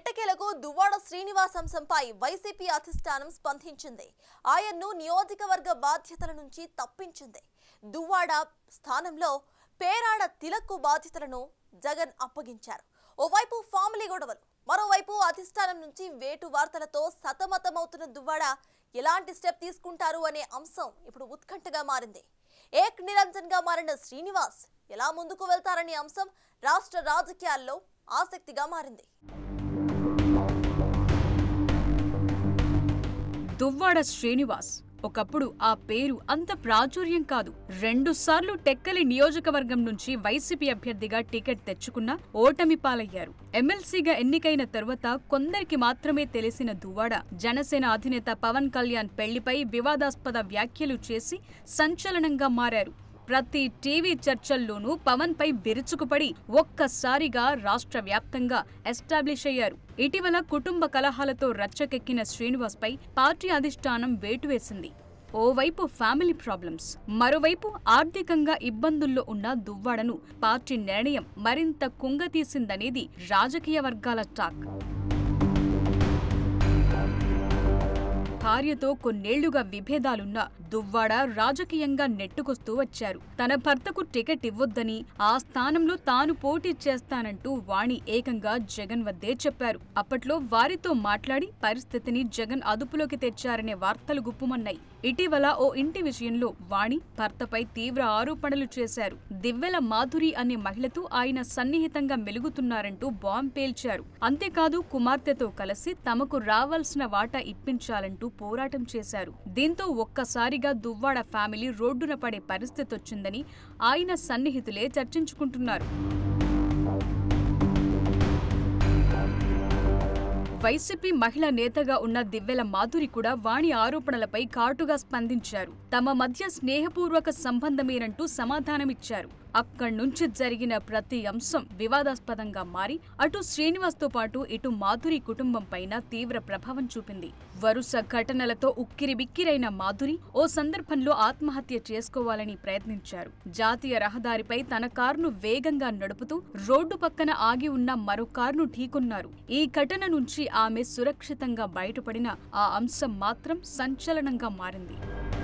ఎట్టకేలకు దువ్వాడ శ్రీనివాస్ అంశంపై వైసీపీ అధిష్టానం స్పందించింది ఆయన్ను నియోజకవర్గ బాధ్యతల నుంచి తప్పించింది దువ్వాడ స్థానంలో పేరాడ తిలక్కు బాధ్యతలను జగన్ అప్పగించారు ఓవైపు ఫ్యామిలీ గొడవలు మరోవైపు అధిష్టానం నుంచి వేటు వార్తలతో సతమతమవుతున్న దువ్వాడ ఎలాంటి స్టెప్ తీసుకుంటారు అనే అంశం ఇప్పుడు ఉత్కంఠగా మారింది ఏక్ నిరంజన్ గా మారిన శ్రీనివాస్ ఎలా ముందుకు వెళ్తారనే అంశం రాష్ట్ర రాజకీయాల్లో ఆసక్తిగా మారింది దువ్వాడ శ్రీనివాస్ ఒకప్పుడు ఆ పేరు అంత ప్రాచుర్యం కాదు రెండు సార్లు టెక్కలి నియోజకవర్గం నుంచి వైసీపీ అభ్యర్థిగా టికెట్ తెచ్చుకున్నా ఓటమి పాలయ్యారు ఎమ్మెల్సీగా ఎన్నికైన తరువాత కొందరికి మాత్రమే తెలిసిన దువ్వాడ జనసేన అధినేత పవన్ కళ్యాణ్ పెళ్లిపై వివాదాస్పద వ్యాఖ్యలు చేసి సంచలనంగా మారారు ప్రతి టీవీ చర్చల్లోనూ పవన్ పై విరుచుకుపడి ఒక్కసారిగా రాష్ట్ర వ్యాప్తంగా ఎస్టాబ్లిష్ అయ్యారు ఇటీవల కుటుంబ కలహాలతో రచ్చకెక్కిన శ్రీనివాస్ పై పార్టీ అధిష్టానం వేటు వేసింది ఓవైపు ఫ్యామిలీ ప్రాబ్లమ్స్ మరోవైపు ఆర్థికంగా ఇబ్బందుల్లో ఉన్న దువ్వాడను పార్టీ నిర్ణయం మరింత కుంగతీసిందనేది రాజకీయ వర్గాల టాక్ భార్యతో కొన్నేళ్లుగా విభేదాలున్న దువ్వాడ రాజకీయంగా నెట్టుకొస్తూ వచ్చారు తన భర్తకు టికెట్ ఇవ్వొద్దని ఆ స్థానంలో తాను పోటీ చేస్తానంటూ వాణి ఏకంగా జగన్ వద్దే చెప్పారు అప్పట్లో వారితో మాట్లాడి పరిస్థితిని జగన్ అదుపులోకి తెచ్చారనే వార్తలు గుప్పుమన్నాయి ఇటీవల ఓ ఇంటి విషయంలో వాణి భర్తపై తీవ్ర ఆరోపణలు చేశారు దివ్వెల మాధురి అనే మహిళతో ఆయన సన్నిహితంగా మెలుగుతున్నారంటూ బాంబ్ పేల్చారు అంతేకాదు కుమార్తెతో కలిసి తమకు రావాల్సిన వాటా ఇప్పించాలంటూ పోరాటం చేశారు దీంతో ఒక్కసారిగా దువ్వాడ ఫ్యామిలీ రోడ్డున పడే పరిస్థితి వచ్చిందని ఆయన సన్నిహితులే చర్చించుకుంటున్నారు వైసీపీ మహిళా నేతగా ఉన్న దివ్వెల మాధురి కూడా వాణి ఆరోపణలపై ఘాటుగా స్పందించారు తమ మధ్య స్నేహపూర్వక సంబంధమేనంటూ సమాధానమిచ్చారు అక్కడి నుంచి జరిగిన ప్రతి అంశం వివాదాస్పదంగా మారి అటు శ్రీనివాస్తో పాటు ఇటు మాధురి కుటుంబం పైన తీవ్ర ప్రభావం చూపింది వరుస ఘటనలతో ఉక్కిరిబిక్కిరైన మాధురి ఓ సందర్భంలో ఆత్మహత్య చేసుకోవాలని ప్రయత్నించారు జాతీయ రహదారిపై తన కారును వేగంగా నడుపుతూ రోడ్డు పక్కన ఆగి ఉన్న మరో కారును ఢీకొన్నారు ఈ ఘటన నుంచి ఆమె సురక్షితంగా బయటపడిన ఆ అంశం మాత్రం సంచలనంగా మారింది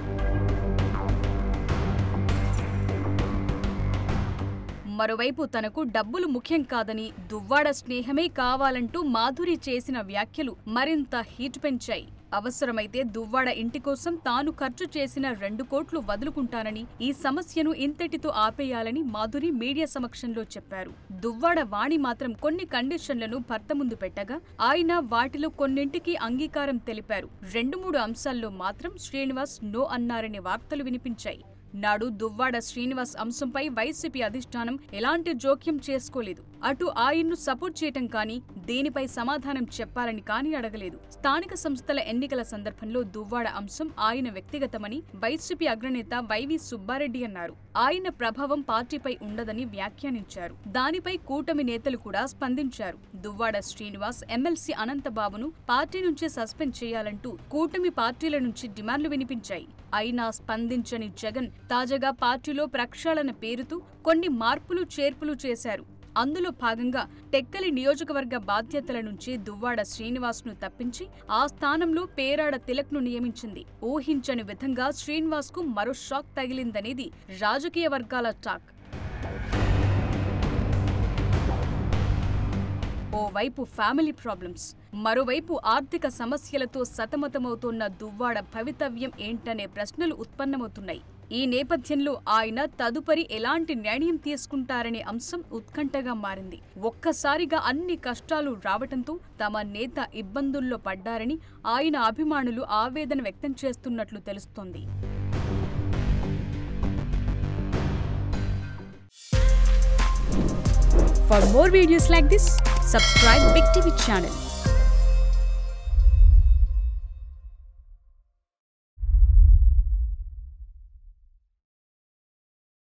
మరోవైపు తనకు డబ్బులు ముఖ్యం కాదని దువ్వాడ స్నేహమే కావాలంటూ మాధురి చేసిన వ్యాఖ్యలు మరింత హీట్ పెంచాయి అవసరమైతే దువ్వాడ ఇంటి కోసం తాను ఖర్చు చేసిన రెండు కోట్లు వదులుకుంటానని ఈ సమస్యను ఇంతటితో ఆపేయాలని మాధురి మీడియా సమక్షంలో చెప్పారు దువ్వాడ వాణి మాత్రం కొన్ని కండిషన్లను భర్త ముందు పెట్టగా ఆయన వాటిలో కొన్నింటికి అంగీకారం తెలిపారు రెండు మూడు అంశాల్లో మాత్రం శ్రీనివాస్ నో అన్నారనే వార్తలు వినిపించాయి నాడు దువ్వాడ శ్రీనివాస్ అంశంపై వైసీపీ అధిష్టానం ఎలాంటి జోక్యం చేసుకోలేదు అటు ఆయన్ను సపోర్ట్ చేయటం కానీ దేనిపై సమాధానం చెప్పాలని కానీ అడగలేదు స్థానిక సంస్థల ఎన్నికల సందర్భంలో దువ్వాడ అంశం ఆయన వ్యక్తిగతమని వైసీపీ అగ్రనేత వైవి సుబ్బారెడ్డి అన్నారు ఆయన ప్రభావం పార్టీపై ఉండదని వ్యాఖ్యానించారు దానిపై కూటమి నేతలు కూడా స్పందించారు దువ్వాడ శ్రీనివాస్ ఎమ్మెల్సీ అనంతబాబును పార్టీ నుంచి సస్పెండ్ చేయాలంటూ కూటమి పార్టీల నుంచి డిమాండ్లు వినిపించాయి అయినా స్పందించని జగన్ తాజాగా పార్టీలో ప్రక్షాళన పేరుతూ కొన్ని మార్పులు చేర్పులు చేశారు అందులో భాగంగా టెక్కలి నియోజకవర్గ బాధ్యతల నుంచి దువ్వాడ శ్రీనివాస్ను తప్పించి ఆ స్థానంలో పేరాడ తిలక్ను నియమించింది ఊహించని విధంగా శ్రీనివాస్కు మరో షాక్ తగిలిందనేది రాజకీయ వర్గాల టాక్ ఓవైపు ఫ్యామిలీ ప్రాబ్లమ్స్ మరోవైపు ఆర్థిక సమస్యలతో సతమతమవుతోన్న దువ్వాడ భవితవ్యం ఏంటనే ప్రశ్నలు ఉత్పన్నమవుతున్నాయి ఈ నేపథ్యంలో ఆయన తదుపరి ఎలాంటి నిర్ణయం తీసుకుంటారనే అంశం ఉత్కంఠగా మారింది ఒక్కసారిగా అన్ని కష్టాలు రావటంతో తమ నేత ఇబ్బందుల్లో పడ్డారని ఆయన అభిమానులు ఆవేదన వ్యక్తం చేస్తున్నట్లు తెలుస్తోంది For more videos like this, subscribe Big TV channel.